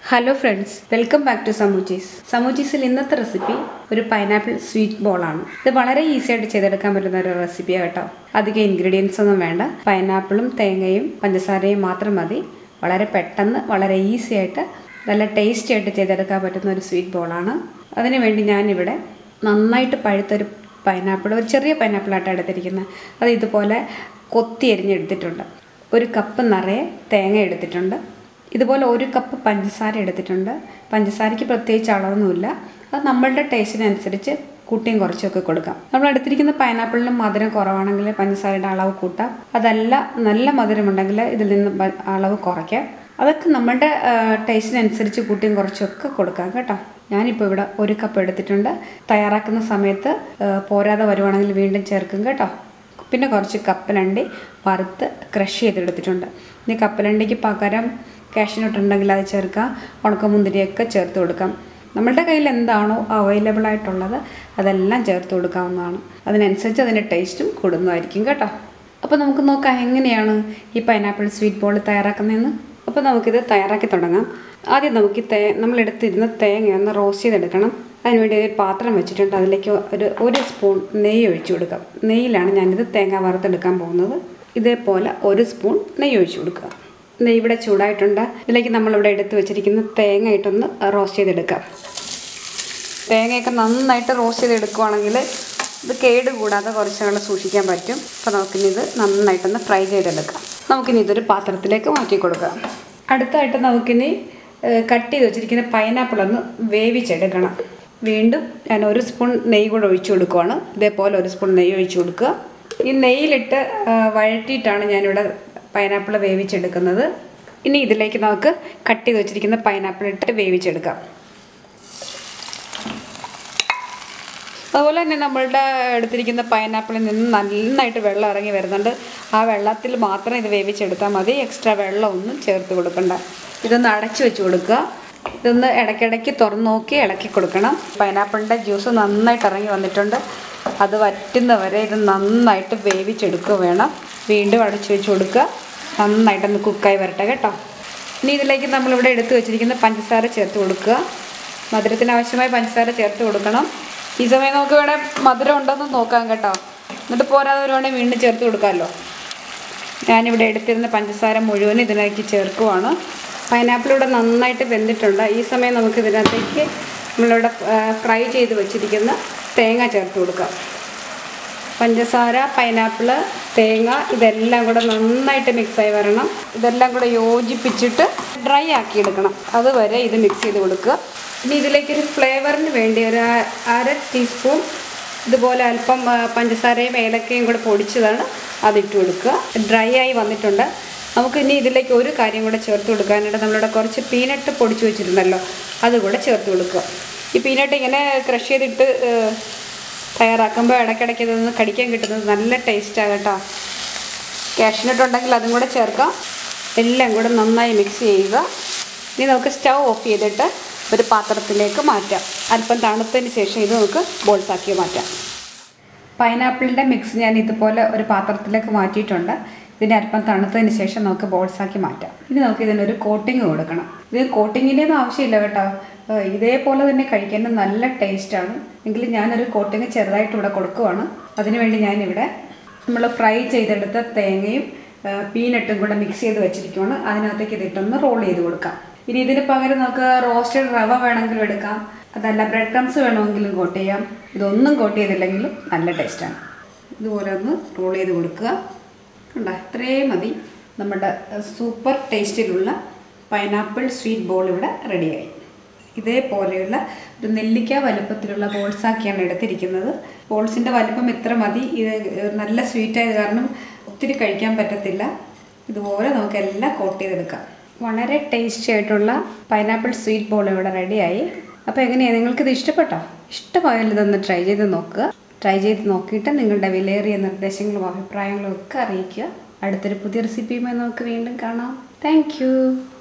hello friends welcome back to Samoochees സമൂച്ചീസിൽ ഇന്നത്തെ recipe ഒരു പൈനാപ്പിൾ സ്വീറ്റ് ബോളാണ് ഇത് വളരെ ഈസി ആയിട്ട് ചെയ്തെടുക്കാൻ പറ്റുന്ന ഒരു റെസിപ്പിയാണ് കേട്ടോ അധികം ഇൻഗ്രീഡിയൻസ് ഒന്നും വേണ്ട പൈനാപ്പിളും തേങ്ങയും പഞ്ചസാരയും മാത്രം മതി വളരെ പെട്ടെന്ന് വളരെ ഈസി ആയിട്ട് നല്ല ടേസ്റ്റി ആയിട്ട് ചെയ്തെടുക്കാൻ പറ്റുന്ന ഒരു സ്വീറ്റ് ബോളാണ് അതിനു വേണ്ടി ഞാനിവിടെ നന്നായിട്ട് പഴുത്തൊരു പൈനാപ്പിൾ ഒരു ചെറിയ പൈനാപ്പിളായിട്ട് എടുത്തിരിക്കുന്നത് അത് ഇതുപോലെ കൊത്തി എരിഞ്ഞെടുത്തിട്ടുണ്ട് ഒരു കപ്പ് നിറയെ തേങ്ങ എടുത്തിട്ടുണ്ട് ഇതുപോലെ ഒരു കപ്പ് പഞ്ചസാര എടുത്തിട്ടുണ്ട് പഞ്ചസാരയ്ക്ക് പ്രത്യേകിച്ച് അളവൊന്നുമില്ല അത് നമ്മളുടെ ടേസ്റ്റിനനുസരിച്ച് കൂട്ടിയും കുറച്ചൊക്കെ കൊടുക്കാം നമ്മൾ എടുത്തിരിക്കുന്ന പൈനാപ്പിളിന് മധുരം കുറവാണെങ്കിൽ പഞ്ചസാരയുടെ അളവ് കൂട്ടാം അതല്ല നല്ല മധുരമുണ്ടെങ്കിൽ ഇതിൽ നിന്ന് ബ- അളവ് കുറയ്ക്കാം അതൊക്കെ നമ്മളുടെ ടേസ്റ്റിനനുസരിച്ച് കൂട്ടിയും കുറച്ചൊക്കെ കൊടുക്കാം കേട്ടോ ഞാനിപ്പോൾ ഇവിടെ ഒരു കപ്പ് എടുത്തിട്ടുണ്ട് തയ്യാറാക്കുന്ന സമയത്ത് ആ, പോരാതെ വരുവാണെങ്കിൽ വീണ്ടും ചേർക്കും കേട്ടോ പിന്നെ കുറച്ച് കപ്പലണ്ടി വറുത്ത് ക്രഷ് ചെയ്തെടുത്തിട്ടുണ്ട് ഇനി കപ്പലണ്ടിക്ക് പകരം കാഷ്നട്ട് ഉണ്ടെങ്കിൽ അത് ചേർക്കാം ഉണക്കമുന്തിരിയൊക്കെ ചേർത്ത് കൊടുക്കാം നമ്മളുടെ കയ്യിൽ എന്താണോ അവൈലബിൾ ആയിട്ടുള്ളത് അതെല്ലാം ചേർത്ത് കൊടുക്കാവുന്നതാണ് അതിനനുസരിച്ച് അതിൻ്റെ ടേസ്റ്റും കൂടുന്നതായിരിക്കും കേട്ടോ അപ്പോൾ നമുക്ക് നോക്കാം എങ്ങനെയാണ് ഈ പൈനാപ്പിൾ സ്വീറ്റ് ബോൾ തയ്യാറാക്കുന്നതെന്ന് അപ്പോൾ നമുക്കിത് തയ്യാറാക്കി തുടങ്ങാം ആദ്യം നമുക്ക് ഈ തേ നമ്മളെടുത്തിരുന്ന തേങ്ങ ഒന്ന് റോസ്റ്റ് ചെയ്തെടുക്കണം അതിനുവേണ്ടി ഒരു പാത്രം വെച്ചിട്ടുണ്ട് അതിലേക്ക് ഒരു ഒരു സ്പൂൺ നെയ്യ് ഒഴിച്ചു കൊടുക്കാം നെയ്യിലാണ് ഞാനിത് തേങ്ങ വറുത്തെടുക്കാൻ പോകുന്നത് ഇതേപോലെ ഒരു സ്പൂൺ നെയ്യ് ഒഴിച്ചു കൊടുക്കുക നെയ്യ് ഇവിടെ ചൂടായിട്ടുണ്ട് ഇതിലേക്ക് നമ്മളിവിടെ എടുത്ത് വെച്ചിരിക്കുന്ന തേങ്ങ ഇട്ടൊന്ന് റോസ്റ്റ് ചെയ്തെടുക്കാം തേങ്ങയൊക്കെ നന്നായിട്ട് റോസ്റ്റ് ചെയ്തെടുക്കുവാണെങ്കിൽ ഇത് കേട് കൂടാതെ കുറച്ച് നാൾ സൂക്ഷിക്കാൻ പറ്റും അപ്പോൾ നമുക്കിനി ഇത് നന്നായിട്ടൊന്ന് ഫ്രൈ ചെയ്തെടുക്കാം നമുക്കിനി ഇതൊരു പാത്രത്തിലേക്ക് മാറ്റി കൊടുക്കാം അടുത്തായിട്ട് നമുക്കിനി കട്ട് ചെയ്ത് വെച്ചിരിക്കുന്ന പൈനാപ്പിൾ ഒന്ന് വേവിച്ചെടുക്കണം വീണ്ടും ഞാൻ ഒരു സ്പൂൺ നെയ്യ് കൂടെ ഒഴിച്ചു കൊടുക്കുവാണ് ഇതേപോലെ ഒരു സ്പൂൺ നെയ്യ് ഒഴിച്ചു കൊടുക്കുക ഈ നെയ്യിലിട്ട് ആ, വഴറ്റിയിട്ടാണ് ഞാനിവിടെ പൈനാപ്പിൾ വേവിച്ചെടുക്കുന്നത് ഇനി ഇതിലേക്ക് നമുക്ക് കട്ട് ചെയ്ത് വെച്ചിരിക്കുന്ന പൈനാപ്പിൾ ഇട്ട് വേവിച്ചെടുക്കാം അതുപോലെ തന്നെ നമ്മളുടെ എടുത്തിരിക്കുന്ന പൈനാപ്പിളിൽ നിന്ന് നന്നായിട്ട് വെള്ളം ഇറങ്ങി വരുന്നുണ്ട് ആ വെള്ളത്തിൽ മാത്രം ഇത് വേവിച്ചെടുത്താൽ മതി എക്സ്ട്രാ വെള്ളമൊന്നും ചേർത്ത് കൊടുക്കണ്ട ഇതൊന്ന് അടച്ചു വെച്ച് കൊടുക്കുക ഇതൊന്ന് ഇടയ്ക്കിടയ്ക്ക് തുറന്ന് നോക്കി ഇളക്കി കൊടുക്കണം പൈനാപ്പിളിൻ്റെ ജ്യൂസ് നന്നായിട്ട് ഇറങ്ങി വന്നിട്ടുണ്ട് അത് വറ്റുന്നവരെ ഇത് നന്നായിട്ട് വേവിച്ചെടുക്കുക വേണം വീണ്ടും അടച്ചു വെച്ച് കൊടുക്കുക നന്നായിട്ടൊന്ന് കുക്കായി വരട്ടെ കേട്ടോ ഇനി ഇതിലേക്ക് നമ്മളിവിടെ എടുത്തു വെച്ചിരിക്കുന്ന പഞ്ചസാര ചേർത്ത് കൊടുക്കുക മധുരത്തിന് ആവശ്യമായ പഞ്ചസാര ചേർത്ത് കൊടുക്കണം ഈ സമയം നമുക്ക് വേണേൽ മധുരം ഉണ്ടോയെന്ന് നോക്കാം കേട്ടോ എന്നിട്ട് പോരാതെ വരുവാണെങ്കിൽ വീണ്ടും ചേർത്ത് കൊടുക്കാമല്ലോ ഞാനിവിടെ എടുത്തിരുന്ന പഞ്ചസാര മുഴുവൻ ഇതിലേക്ക് ചേർക്കുവാണ് പൈനാപ്പിൾ ഇവിടെ നന്നായിട്ട് വെന്തിട്ടുണ്ട് ഈ സമയം നമുക്ക് ഇതിനകത്തേക്ക് നമ്മളിവിടെ ഫ്രൈ ചെയ്ത് വെച്ചിരിക്കുന്ന തേങ്ങ ചേർത്ത് കൊടുക്കാം പഞ്ചസാര പൈനാപ്പിൾ തേങ്ങ ഇതെല്ലാം കൂടെ നന്നായിട്ട് മിക്സായി വരണം ഇതെല്ലാം കൂടെ യോജിപ്പിച്ചിട്ട് ഡ്രൈ ആക്കി എടുക്കണം അതുവരെ ഇത് മിക്സ് ചെയ്ത് കൊടുക്കുക ഇനി ഇതിലേക്ക് ഒരു ഫ്ലേവറിന് വേണ്ടി ഒരു അ- അര ടീസ്പൂൺ ഇതുപോലെ അല്പം ആ, പഞ്ചസാരയും ഏലക്കയും കൂടെ പൊടിച്ചതാണ് അതിട്ട് കൊടുക്കുക ഡ്രൈ ആയി വന്നിട്ടുണ്ട് നമുക്ക് ഇനി ഇതിലേക്ക് ഒരു കാര്യം കൂടെ ചേർത്ത് കൊടുക്കാനായിട്ട് നമ്മളിവിടെ കുറച്ച് പീനട്ട് പൊടിച്ച് വെച്ചിരുന്നല്ലോ അതുകൂടെ ചേർത്ത് കൊടുക്കുക ഈ പീനട്ട് ഇങ്ങനെ ക്രഷ് ചെയ്തിട്ട് ഏഹ്, തയ്യാറാക്കുമ്പോൾ ഇടയ്ക്കിടയ്ക്ക് ഇതൊന്ന് കടിക്കാൻ കിട്ടുന്നത് നല്ല ടേസ്റ്റാണ് കേട്ടോ കാഷ്നട്ട് ഉണ്ടെങ്കിൽ അതും കൂടെ ചേർക്കാം എല്ലാം കൂടെ നന്നായി മിക്സ് ചെയ്യുക ഇനി നമുക്ക് സ്റ്റൗ ഓഫ് ചെയ്തിട്ട് ഒരു പാത്രത്തിലേക്ക് മാറ്റാം അല്പം തണുത്തതിന് ശേഷം ഇത് നമുക്ക് ബോൾസ് ആക്കി മാറ്റാം പൈനാപ്പിളിൻ്റെ മിക്സ് ഞാൻ ഇതുപോലെ ഒരു പാത്രത്തിലേക്ക് മാറ്റിയിട്ടുണ്ട് ഇതിനെ അല്പം തണുത്തതിന് ശേഷം നമുക്ക് ബോൾസ് ആക്കി മാറ്റാം ഇനി നമുക്ക് ഇതിനൊരു കോട്ടിങ് കൊടുക്കണം ഇത് കോട്ടിങ്ങിൻ്റെ ഒന്നും ആവശ്യമില്ല കേട്ടോ ഏഹ് ഇതേപോലെ തന്നെ കഴിക്കാൻ നല്ല ടേസ്റ്റാണ് എങ്കിലും ഞാനൊരു കോട്ടിങ് ചെറുതായിട്ട് ഇവിടെ കൊടുക്കുവാണ് അതിനുവേണ്ടി ഞാനിവിടെ നമ്മൾ ഫ്രൈ ചെയ്തെടുത്ത തേങ്ങയും ഏഹ് പീനട്ടും കൂടെ മിക്സ് ചെയ്ത് വെച്ചിരിക്കുവാണ് അതിനകത്തേക്ക് ഇതിട്ടൊന്ന് റോൾ ചെയ്ത് കൊടുക്കാം ഇനി ഇതിന് പകരം നമുക്ക് റോസ്റ്റഡ് റവ വേണമെങ്കിലും എടുക്കാം അതല്ല ബ്രെഡ് ക്രംസ് വേണമെങ്കിലും കോട്ട് ചെയ്യാം ഇതൊന്നും കോട്ട് ചെയ്തില്ലെങ്കിലും നല്ല ടേസ്റ്റാണ് ഇതുപോലെ ഒന്ന് റോൾ ചെയ്ത് കൊടുക്കുക കണ്ടോ ഇത്രയും മതി നമ്മുടെ സൂപ്പർ ടേസ്റ്റിലുള്ള പൈനാപ്പിൾ സ്വീറ്റ് ബോൾ ഇവിടെ റെഡിയായി ഇതേപോലെയുള്ള ഒരു നെല്ലിക്ക വലുപ്പത്തിലുള്ള ബോൾസാക്കിയാണ് എടുത്തിരിക്കുന്നത് ബോൾസിൻ്റെ വലുപ്പം ഇത്ര മതി ഇത് നല്ല സ്വീറ്റായത് കാരണം ഒത്തിരി കഴിക്കാൻ പറ്റത്തില്ല ഇതുപോലെ നമുക്ക് എല്ലാം കോട്ട് ചെയ്തെടുക്കാം വളരെ ടേസ്റ്റി ആയിട്ടുള്ള പൈനാപ്പിൾ സ്വീറ്റ് ബോൾ ഇവിടെ റെഡിയായി അപ്പോൾ എങ്ങനെയാണ് നിങ്ങൾക്കിത് ഇഷ്ടപ്പെട്ടോ ഇഷ്ടമായാലും ഇതൊന്ന് ട്രൈ ചെയ്ത് നോക്കുക ട്രൈ ചെയ്ത് നോക്കിയിട്ട് നിങ്ങളുടെ വിലയേറിയ നിർദ്ദേശങ്ങളും അഭിപ്രായങ്ങളും ഒക്കെ അറിയിക്കുക അടുത്തൊരു പുതിയ റെസിപ്പിയുമായി നമുക്ക് വീണ്ടും കാണാം താങ്ക്